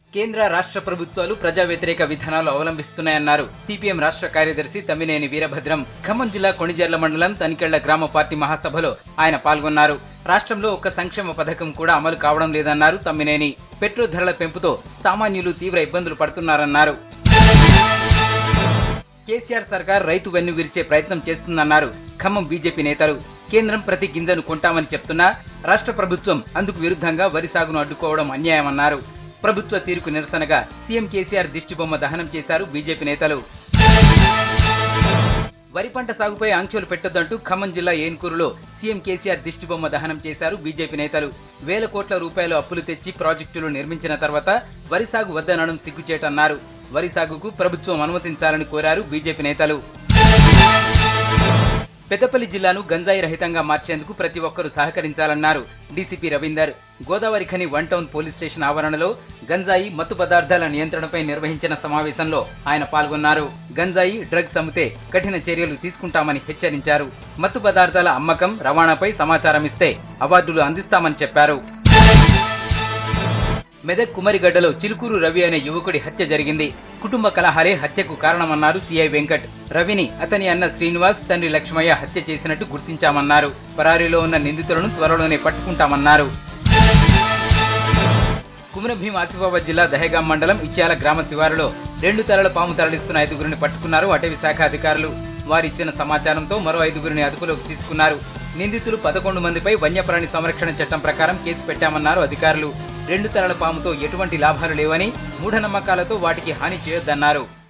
కేంద్ర రాష్ట్ర ప్రభుత్వాలు ప్రజా వ్యతిరేక విధానాలు అవలంబిస్తున్నాయన్నారు సిపిఎం రాష్ట్ర కార్యదర్శి తమ్మినేని వీరభద్రం ఖమ్మం జిల్లా కొణిజర్ల మండలం తనికెళ్ల గ్రామ పార్టీ మహాసభలో ఆయన పాల్గొన్నారు రాష్ట్రంలో ఒక్క సంక్షేమ పథకం కూడా అమలు కావడం లేదన్నారు తమ్మినేని పెట్రోల్ ధరల పెంపుతో సామాన్యులు తీవ్ర ఇబ్బందులు పడుతున్నారన్నారు కేసీఆర్ సర్కార్ రైతు వెన్ను విరిచే ప్రయత్నం చేస్తుందన్నారు ఖమ్మం బీజేపీ నేతలు కేంద్రం ప్రతి గింజను కొంటామని చెప్తున్నా రాష్ట్ర ప్రభుత్వం అందుకు విరుద్ధంగా వరి సాగును అడ్డుకోవడం అన్యాయమన్నారు ప్రభుత్వ తీరుకు నిరసనగా సీఎం కేసీఆర్ దిష్టిబొమ్మ దహనం చేశారు బీజేపీ నేతలు వరి పంట సాగుపై ఆంక్షలు పెట్టొద్దంటూ ఖమ్మం జిల్లా ఏన్కూరులో సీఎం కేసీఆర్ దిష్టిబొమ్మ దహనం చేశారు బీజేపీ నేతలు వేల కోట్ల రూపాయలు అప్పులు తెచ్చి ప్రాజెక్టులు నిర్మించిన తర్వాత వరి సాగు వద్దనడం సిగ్గుచేటన్నారు వరి సాగుకు ప్రభుత్వం అనుమతించాలని కోరారు బీజేపీ నేతలు పెద్దపల్లి జిల్లాను గంజాయి రహితంగా మార్చేందుకు ప్రతి ఒక్కరూ సహకరించాలన్నారు DCP Ravinder Godavarikhani one town police station ఆవరణలో గంజాయి మత్తు పదార్థాల నియంత్రణపై నిర్వహించిన సమావేశంలో ఆయన పాల్గొన్నారు గంజాయి డ్రగ్స్ అమ్మితే కఠిన చర్యలు తీసుకుంటామని హెచ్చరించారు మత్తు పదార్థాల అమ్మకం రవాణాపై సమాచారం ఇస్తే అవార్డులు అందిస్తామని చెప్పారు మెదక్ కుమరిగడ్డలో చిలుకూరు రవి అనే యువకుడి హత్య జరిగింది కుటుంబ కలహాలే హత్యకు కారణమన్నారు సిఐ వెంకట్ రవిని అతని అన్న శ్రీనివాస్ తండ్రి లక్ష్మయ్య హత్య చేసినట్టు గుర్తించామన్నారు పరారీలో ఉన్న నిందితులను త్వరలోనే పట్టుకుంటామన్నారు కుమరభీం ఆసిఫాబాద్ జిల్లా దహేగాం మండలం ఇచ్చాల గ్రామ శివారులో రెండు తలల పాము తరలిస్తున్న ఐదుగురిని పట్టుకున్నారు అటవీ శాఖ అధికారులు వారిచ్చిన సమాచారంతో మరో ఐదుగురిని అదుపులోకి తీసుకున్నారు నిందితులు పదకొండు మందిపై వన్యప్రాణి సంరక్షణ చట్టం ప్రకారం కేసు పెట్టామన్నారు అధికారులు రెండు తలల పాముతో ఎటువంటి లాభాలు లేవని మూఢనమ్మకాలతో వాటికి హాని చేయొద్దన్నారు